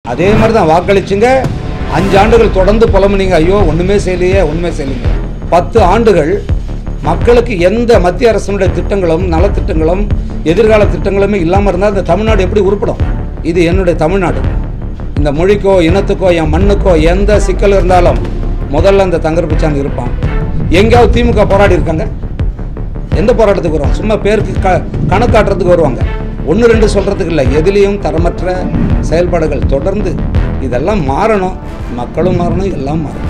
அதே மாதிரி தான் வாக்களிச்சுங்க அஞ்சு ஆண்டுகள் தொடர்ந்து புலம்புனீங்க ஐயோ ஒன்றுமே செய்யலையே ஒன்றுமே செய்யலைங்க பத்து ஆண்டுகள் மக்களுக்கு எந்த மத்திய அரசினுடைய திட்டங்களும் நலத்திட்டங்களும் எதிர்கால திட்டங்களுமே இல்லாமல் இருந்தால் இந்த தமிழ்நாடு எப்படி உருப்படும் இது என்னுடைய தமிழ்நாடு இந்த மொழிக்கோ இனத்துக்கோ என் மண்ணுக்கோ எந்த சிக்கல் இருந்தாலும் முதல்ல அந்த தங்கர் பிச்சான் இருப்பான் எங்கேயாவது திமுக போராடி இருக்காங்க எந்த போராட்டத்துக்கு வருவாங்க சும்மா பேருக்கு க கணக்காட்டுறதுக்கு வருவாங்க ஒன்று ரெண்டு சொல்கிறதுக்கு இல்லை எதுலேயும் தரமற்ற செயல்பாடுகள் தொடர்ந்து இதெல்லாம் மாறணும் மக்களும் மாறணும் எல்லாம் மாறணும்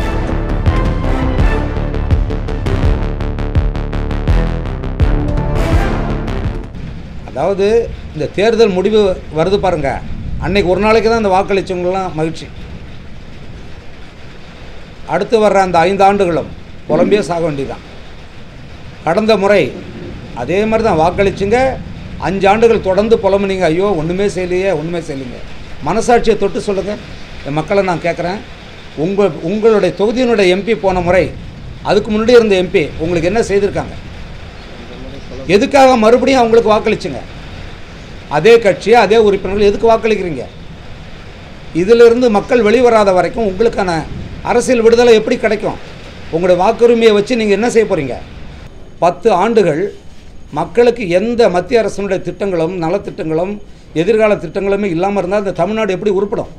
அதாவது இந்த தேர்தல் முடிவு வருது பாருங்க அன்னைக்கு ஒரு நாளைக்கு தான் இந்த வாக்களிச்சவங்களாம் மகிழ்ச்சி அடுத்து வர்ற அந்த ஐந்து ஆண்டுகளும் புலம்பியே சாக வேண்டியதுதான் கடந்த முறை அதே மாதிரி தான் வாக்களிச்சுங்க அஞ்சு ஆண்டுகள் தொடர்ந்து புலம்புனீங்க ஐயோ ஒன்றுமே செய்யலையே ஒன்றுமே செய்யலைங்க மனசாட்சியை தொட்டு சொல்லுங்கள் என் மக்களை நான் கேட்குறேன் உங்கள் உங்களுடைய தொகுதியினுடைய எம்பி போன முறை அதுக்கு முன்னாடி இருந்த எம்பி உங்களுக்கு என்ன செய்திருக்காங்க எதுக்காக மறுபடியும் அவங்களுக்கு வாக்களிச்சுங்க அதே கட்சி அதே உறுப்பினர்கள் எதுக்கு வாக்களிக்கிறீங்க இதிலிருந்து மக்கள் வெளிவராத வரைக்கும் உங்களுக்கான அரசியல் விடுதலை எப்படி கிடைக்கும் உங்களுடைய வாக்குரிமையை வச்சு நீங்கள் என்ன செய்ய போகிறீங்க பத்து ஆண்டுகள் மக்களுக்கு எந்த மத்திய அரசினுடைய திட்டங்களும் நலத்திட்டங்களும் எதிர்கால திட்டங்களுமே இல்லாமல் இருந்தால் இந்த தமிழ்நாடு எப்படி உருப்படும்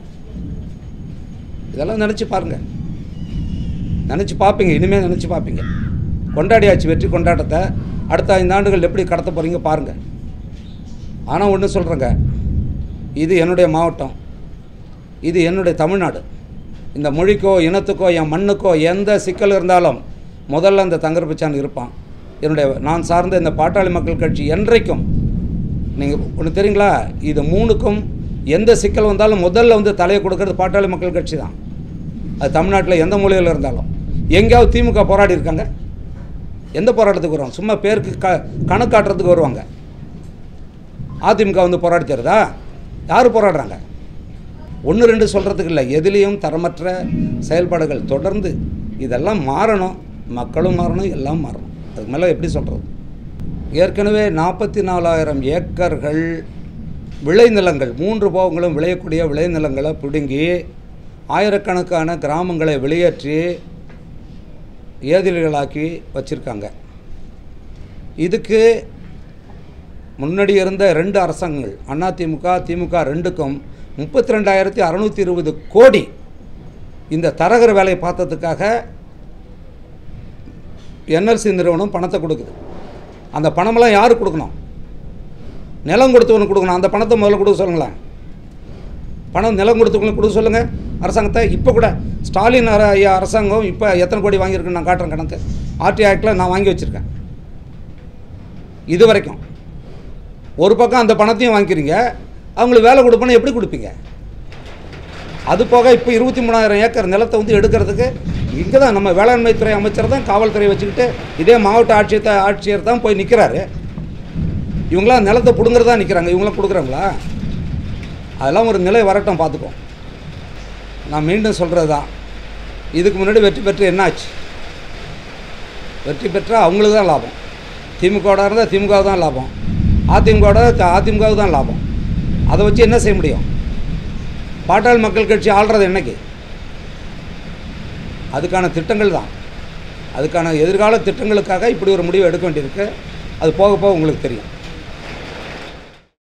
இதெல்லாம் நினச்சி பாருங்கள் நினச்சி பார்ப்பீங்க இனிமேல் நினச்சி பார்ப்பீங்க கொண்டாடியாச்சு வெற்றி கொண்டாட்டத்தை அடுத்த ஐந்து ஆண்டுகள் எப்படி கடத்த போகிறீங்க பாருங்கள் ஆனால் ஒன்று சொல்கிறேங்க இது என்னுடைய மாவட்டம் இது என்னுடைய தமிழ்நாடு இந்த மொழிக்கோ இனத்துக்கோ என் மண்ணுக்கோ எந்த சிக்கல் இருந்தாலும் முதல்ல அந்த தங்கர் பிச்சான் இருப்பான் என்னுடைய நான் சார்ந்த இந்த பாட்டாளி மக்கள் கட்சி என்றைக்கும் நீங்கள் ஒன்று தெரியுங்களா இது மூணுக்கும் எந்த சிக்கல் வந்தாலும் முதல்ல வந்து தலையை கொடுக்கறது பாட்டாளி மக்கள் கட்சி தான் அது தமிழ்நாட்டில் எந்த மூலையில் இருந்தாலும் எங்கேயாவது திமுக போராடி இருக்காங்க எந்த போராட்டத்துக்கு வருவாங்க சும்மா பேருக்கு க கணக்காட்டுறதுக்கு வருவாங்க அதிமுக வந்து போராடி தருதா யார் போராடுறாங்க ஒன்று ரெண்டு சொல்கிறதுக்கு இல்லை எதுலேயும் தரமற்ற செயல்பாடுகள் தொடர்ந்து இதெல்லாம் மாறணும் மக்களும் மாறணும் எல்லாம் மாறணும் அதுக்கு மேலே எப்படி சொல்கிறது ஏற்கனவே நாற்பத்தி நாலாயிரம் ஏக்கர்கள் விளைநிலங்கள் மூன்று போகங்களும் விளையக்கூடிய விளைநிலங்களை பிடுங்கி ஆயிரக்கணக்கான கிராமங்களை வெளியேற்றி ஏதிலிகளாக்கி வச்சுருக்காங்க இதுக்கு முன்னாடி இருந்த ரெண்டு அரசாங்கங்கள் அதிமுக திமுக ரெண்டுக்கும் முப்பத்தி ரெண்டாயிரத்தி அறநூற்றி இருபது கோடி இந்த தரகர் வேலையை பார்த்ததுக்காக என்எல்சி நிறுவனம் பணத்தை கொடுக்குது அந்த பணமெல்லாம் யாருக்கு கொடுக்கணும் நிலம் கொடுத்தவனுக்கு கொடுக்கணும் அந்த பணத்தை முதல்ல கொடுக்க சொல்லுங்களேன் பணம் நிலம் கொடுத்தவங்களுக்கு கொடுக்க சொல்லுங்கள் அரசாங்கத்தை இப்போ கூட ஸ்டாலின் அர- ஐயா அரசாங்கம் இப்போ எத்தனை கோடி வாங்கியிருக்குன்னு நான் காட்டுறேன் கணக்கு ஆர்டி ஆக்டில் நான் வாங்கி வச்சுருக்கேன் இது வரைக்கும் ஒரு பக்கம் அந்த பணத்தையும் வாங்கிக்கிறீங்க அவங்களுக்கு வேலை கொடுப்போன்னா எப்படி கொடுப்பீங்க அது போக இப்போ இருபத்தி மூணாயிரம் ஏக்கர் நிலத்தை வந்து எடுக்கிறதுக்கு இங்கே தான் நம்ம வேளாண்மைத்துறை அமைச்சர் தான் காவல்துறை வச்சுக்கிட்டு இதே மாவட்ட ஆட்சியத்தை ஆட்சியர் தான் போய் நிற்கிறாரு இவங்களாம் நிலத்தை பிடுங்குறதா நிற்கிறாங்க இவங்களாம் கொடுக்குறாங்களா அதெல்லாம் ஒரு நிலை வரட்டும் பார்த்துக்கோ நான் மீண்டும் சொல்கிறது தான் இதுக்கு முன்னாடி வெற்றி பெற்று என்ன ஆச்சு வெற்றி பெற்றால் அவங்களுக்கு தான் லாபம் திமுகவோட இருந்தால் திமுக தான் லாபம் அதிமுகவோட அதிமுகவுக்கு தான் லாபம் அதை வச்சு என்ன செய்ய முடியும் பாட்டாளி மக்கள் கட்சி ஆள்றது என்னைக்கு அதுக்கான திட்டங்கள் தான் அதுக்கான எதிர்கால திட்டங்களுக்காக இப்படி ஒரு முடிவு எடுக்க வேண்டியிருக்கு அது போக போக உங்களுக்கு தெரியும்